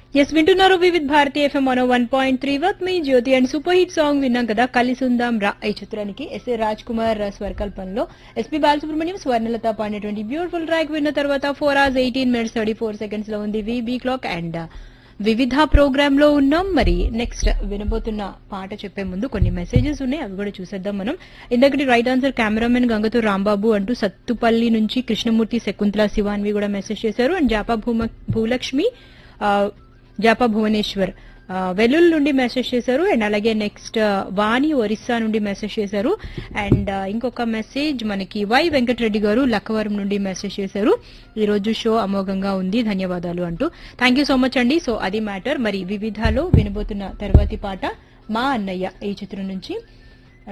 yes వింటున్నారు Vividh Bharati FM one one point three వర్క్ మీ Jyothi and super hit song విన్నాం కదా కలిసుందాం రా ఈ చిత్రానికి ఎస్ఏ రాజ్ కుమార్ స్వరకల్పనలో ఎస్పీ బాలసుబ్రహ్మణ్యం స్వర్ణలత పాడినటువంటి బ్యూటిఫుల్ ట్రాక్ విన్న తర్వాత four hours eighteen minutes thirty four seconds లో ఉంది VB clock and Vividha program లో ఉన్నాం మరి నెక్స్ట్ వినబోతున్న పాట చెప్పే ముందు కొన్ని మెసేజెస్ ఉన్నాయి అవి కూడా చూసేద్దాం మనం ఇందకటి రైట్ ఆన్సర్ కెమెరామెన్ గంగతో రాంబాబు అంటూ సత్తుపల్లి నుంచి కృష్ణమూర్తి శకుంతల శివాన్వి కూడా మెసేజ్ చేశారు అండ్ జాపా భూమ భూలక్ష్మి ఆ, జాపా భువనేశ్వర్ ఆ, వెల్లుల్ నుండి మెసేజ్ చేశారు అండ్ అలాగే నెక్స్ట్ వాణి ఒరిస్సా నుండి మెసేజ్ చేశారు అండ్ ఆ, ఇంకొక మెసేజ్ మనకి వై వెంకటరెడ్డి గారు లక్కవరం నుండి మెసేజ్ చేశారు ఈ రోజు షో అమోఘంగా ఉంది ధన్యవాదాలు అంటూ థ్యాంక్ యూ సో మచ్ అండి సో అది మ్యాటర్ మరి వివిధాలో వినబోతున్న తర్వాతి పాట మా అన్నయ్య ఈ చిత్రం నుంచి